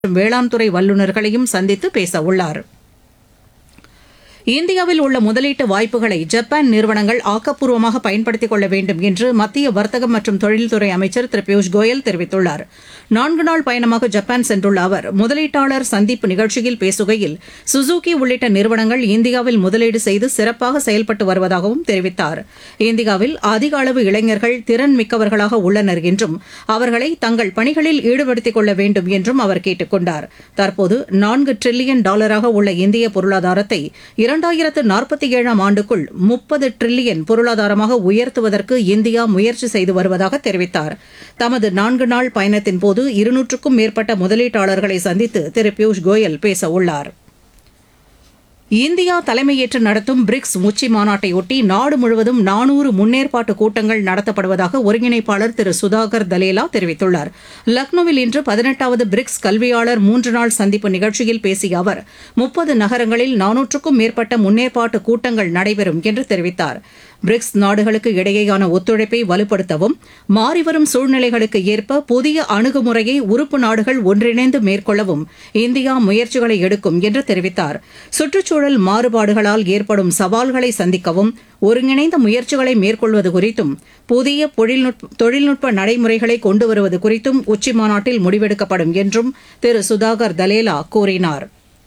மற்றும் வேளாண் துறை வல்லுநர்களையும் சந்தித்து பேச உள்ளார் இந்தியாவில் உள்ள முதலீட்டு வாய்ப்புகளை ஜப்பான் நிறுவனங்கள் ஆக்கப்பூர்வமாக பயன்படுத்திக் கொள்ள வேண்டும் என்று மத்திய வர்த்தகம் மற்றும் தொழில்துறை அமைச்சர் திரு பியூஷ் கோயல் தெரிவித்துள்ளார் நான்கு நாள் பயணமாக ஜப்பான் சென்றுள்ள அவர் முதலீட்டாளர் சந்திப்பு நிகழ்ச்சியில் பேசுகையில் சுசுகி உள்ளிட்ட நிறுவனங்கள் இந்தியாவில் முதலீடு செய்து சிறப்பாக செயல்பட்டு வருவதாகவும் தெரிவித்தார் இந்தியாவில் அதிக அளவு இளைஞர்கள் திறன் மிக்கவர்களாக உள்ளனர் என்றும் அவர்களை தங்கள் பணிகளில் ஈடுபடுத்திக் கொள்ள வேண்டும் என்றும் அவர் கேட்டுக் கொண்டார் தற்போது நான்கு டிரில்லியன் டாலராக உள்ள இந்திய பொருளாதாரத்தை இரண்டாயிரத்து நாற்பத்தி ஏழாம் ஆண்டுக்குள் முப்பது டிரில்லியன் பொருளாதாரமாக உயர்த்துவதற்கு இந்தியா முயற்சி செய்து வருவதாக தெரிவித்தார் தமது நான்கு நாள் பயணத்தின்போது இருநூற்றுக்கும் மேற்பட்ட முதலீட்டாளர்களை சந்தித்து திரு பியூஷ் கோயல் பேச உள்ளார் இந்தியா தலைமையேற்று நடத்தும் பிரிக்ஸ் உச்சி மாநாட்டையொட்டி நாடு முழுவதும் நானூறு முன்னேற்பாட்டு கூட்டங்கள் நடத்தப்படுவதாக ஒருங்கிணைப்பாளர் திரு சுதாகர் தலேலா தெரிவித்துள்ளார் லக்னோவில் இன்று பதினெட்டாவது பிரிக்ஸ் கல்வியாளர் மூன்று நாள் சந்திப்பு நிகழ்ச்சியில் பேசிய அவர் முப்பது நகரங்களில் நானூற்றுக்கும் மேற்பட்ட முன்னேற்பாட்டு கூட்டங்கள் நடைபெறும் என்று தெரிவித்தார் பிரிக்ஸ் நாடுகளுக்கு இடையேயான ஒத்துழைப்பை வலுப்படுத்தவும் மாறிவரும் சூழ்நிலைகளுக்கு ஏற்ப புதிய அணுகுமுறையை உறுப்பு நாடுகள் ஒன்றிணைந்து மேற்கொள்ளவும் இந்தியா முயற்சிகளை எடுக்கும் என்று தெரிவித்தார் சுற்றுச்சூழல் மாறுபாடுகளால் ஏற்படும் சவால்களை சந்திக்கவும் ஒருங்கிணைந்த முயற்சிகளை மேற்கொள்வது குறித்தும் புதிய தொழில்நுட்ப நடைமுறைகளை கொண்டு வருவது குறித்தும் உச்சிமாநாட்டில் முடிவெடுக்கப்படும் என்றும் திரு சுதாகர் தலேலா கூறினார்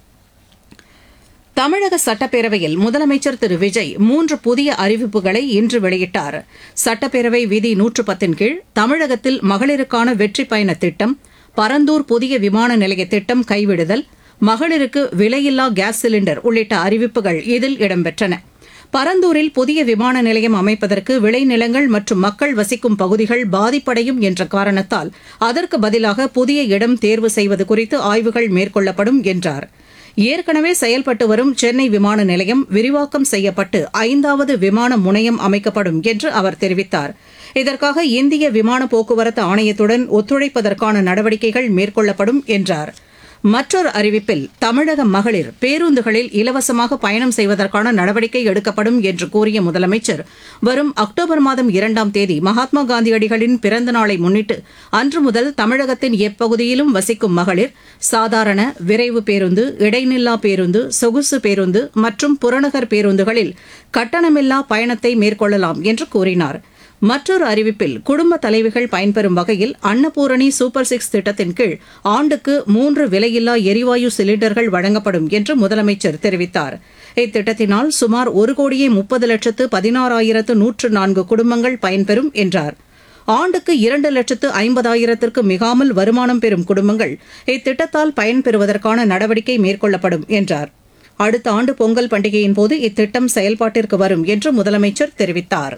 தமிழக சட்டப்பேரவையில் முதலமைச்சர் திரு விஜய் மூன்று புதிய அறிவிப்புகளை இன்று வெளியிட்டார் சட்டப்பேரவை விதி நூற்று பத்தின் கீழ் தமிழகத்தில் மகளிருக்கான வெற்றி பயண திட்டம் பரந்தூர் புதிய விமான நிலைய திட்டம் கைவிடுதல் மகளிருக்கு விலையில்லா கேஸ் சிலிண்டர் உள்ளிட்ட அறிவிப்புகள் இதில் இடம்பெற்றன பரந்தூரில் புதிய விமான நிலையம் அமைப்பதற்கு விளைநிலங்கள் மற்றும் மக்கள் வசிக்கும் பகுதிகள் பாதிப்படையும் என்ற காரணத்தால் அதற்கு பதிலாக புதிய இடம் தேர்வு செய்வது குறித்து ஆய்வுகள் மேற்கொள்ளப்படும் என்றார் ஏற்கனவே செயல்பட்டு வரும் சென்னை விமான நிலையம் விரிவாக்கம் செய்யப்பட்டு ஐந்தாவது விமான முனையம் அமைக்கப்படும் என்று அவர் தெரிவித்தார் இதற்காக இந்திய விமான போக்குவரத்து ஆணையத்துடன் ஒத்துழைப்பதற்கான நடவடிக்கைகள் மேற்கொள்ளப்படும் என்றார் மற்றொரு அறிவிப்பில் தமிழக மகளிர் பேருந்துகளில் இலவசமாக பயணம் செய்வதற்கான நடவடிக்கை எடுக்கப்படும் என்று கூறிய முதலமைச்சர் வரும் அக்டோபர் மாதம் இரண்டாம் தேதி மகாத்மா காந்தியடிகளின் பிறந்த நாளை முன்னிட்டு அன்று முதல் தமிழகத்தின் எப்பகுதியிலும் வசிக்கும் மகளிர் சாதாரண விரைவு பேருந்து இடைநில்லா பேருந்து சொகுசு பேருந்து மற்றும் புறநகர் பேருந்துகளில் கட்டணமில்லா பயணத்தை மேற்கொள்ளலாம் என்று கூறினார் மற்றொரு அறிவிப்பில் குடும்ப தலைவிகள் பயன்பெறும் வகையில் அன்னபூரணி சூப்பர் சிக்ஸ் திட்டத்தின் கீழ் ஆண்டுக்கு மூன்று விலையில்லா எரிவாயு சிலிண்டர்கள் வழங்கப்படும் என்று முதலமைச்சர் தெரிவித்தார் இத்திட்டத்தினால் சுமார் ஒரு கோடியே முப்பது லட்சத்து பதினாறாயிரத்து நூற்று நான்கு குடும்பங்கள் பயன்பெறும் என்றார் ஆண்டுக்கு இரண்டு லட்சத்து ஐம்பதாயிரத்திற்கு மிகாமல் வருமானம் பெறும் குடும்பங்கள் இத்திட்டத்தால் பயன்பெறுவதற்கான நடவடிக்கை மேற்கொள்ளப்படும் என்றார் அடுத்த ஆண்டு பொங்கல் பண்டிகையின் போது இத்திட்டம் செயல்பாட்டிற்கு வரும் என்று முதலமைச்சர் தெரிவித்தார்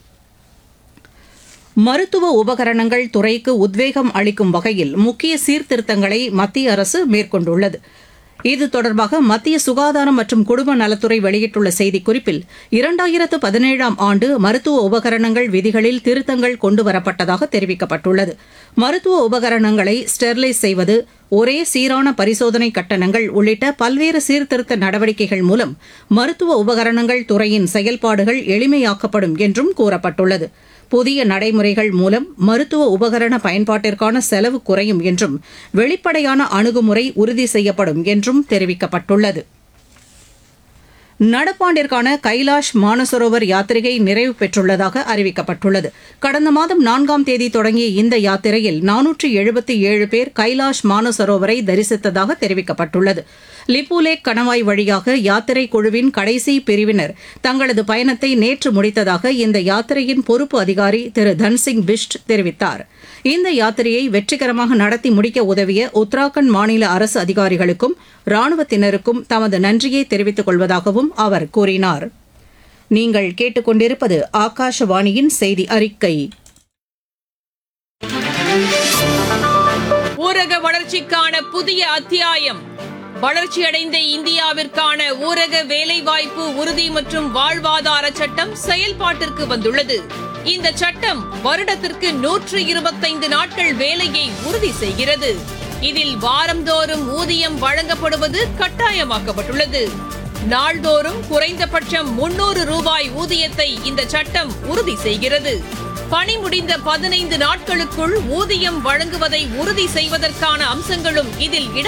மருத்துவ உபகரணங்கள் துறைக்கு உத்வேகம் அளிக்கும் வகையில் முக்கிய சீர்திருத்தங்களை மத்திய அரசு மேற்கொண்டுள்ளது இது தொடர்பாக மத்திய சுகாதாரம் மற்றும் குடும்ப நலத்துறை வெளியிட்டுள்ள செய்திக்குறிப்பில் இரண்டாயிரத்து பதினேழாம் ஆண்டு மருத்துவ உபகரணங்கள் விதிகளில் திருத்தங்கள் கொண்டுவரப்பட்டதாக தெரிவிக்கப்பட்டுள்ளது மருத்துவ உபகரணங்களை ஸ்டெர்லைஸ் செய்வது ஒரே சீரான பரிசோதனை கட்டணங்கள் உள்ளிட்ட பல்வேறு சீர்திருத்த நடவடிக்கைகள் மூலம் மருத்துவ உபகரணங்கள் துறையின் செயல்பாடுகள் எளிமையாக்கப்படும் என்றும் கூறப்பட்டுள்ளது புதிய நடைமுறைகள் மூலம் மருத்துவ உபகரண பயன்பாட்டிற்கான செலவு குறையும் என்றும் வெளிப்படையான அணுகுமுறை உறுதி செய்யப்படும் என்றும் தெரிவிக்கப்பட்டுள்ளது நடப்பாண்டிற்கான கைலாஷ் மானசரோவர் யாத்திரையை நிறைவு பெற்றுள்ளதாக அறிவிக்கப்பட்டுள்ளது கடந்த மாதம் நான்காம் தேதி தொடங்கிய இந்த யாத்திரையில் நானூற்று எழுபத்தி ஏழு பேர் கைலாஷ் மானசரோவரை தரிசித்ததாக தெரிவிக்கப்பட்டுள்ளது லிப்புலேக் கணவாய் வழியாக யாத்திரை குழுவின் கடைசி பிரிவினர் தங்களது பயணத்தை நேற்று முடித்ததாக இந்த யாத்திரையின் பொறுப்பு அதிகாரி திரு தன்சிங் பிஷ்ட் தெரிவித்தார் இந்த யாத்திரையை வெற்றிகரமாக நடத்தி முடிக்க உதவிய உத்தராகண்ட் மாநில அரசு அதிகாரிகளுக்கும் ராணுவத்தினருக்கும் தமது நன்றியை தெரிவித்துக் கொள்வதாகவும் அவர் கூறினார் நீங்கள் கேட்டுக்கொண்டிருப்பது ஆகாஷவாணியின் செய்தி அறிக்கை ஊரக வளர்ச்சிக்கான புதிய அத்தியாயம் வளர்ச்சியடைந்த இந்தியாவிற்கான ஊரக வேலைவாய்ப்பு உறுதி மற்றும் வாழ்வாதார சட்டம் செயல்பாட்டிற்கு வந்துள்ளது இந்த சட்டம் வருடத்திற்கு நூற்று இருபத்தைந்து நாட்கள் வேலையை உறுதி செய்கிறது இதில் வாரந்தோறும் ஊதியம் வழங்கப்படுவது கட்டாயமாக்கப்பட்டுள்ளது நாள்தோறும் குறைந்தபட்சம் முன்னூறு ரூபாய் ஊதியத்தை இந்த சட்டம் உறுதி செய்கிறது பணி முடிந்த பதினைந்து நாட்களுக்குள் ஊதியம் வழங்குவதை உறுதி செய்வதற்கான அம்சங்களும் இதில் இடம்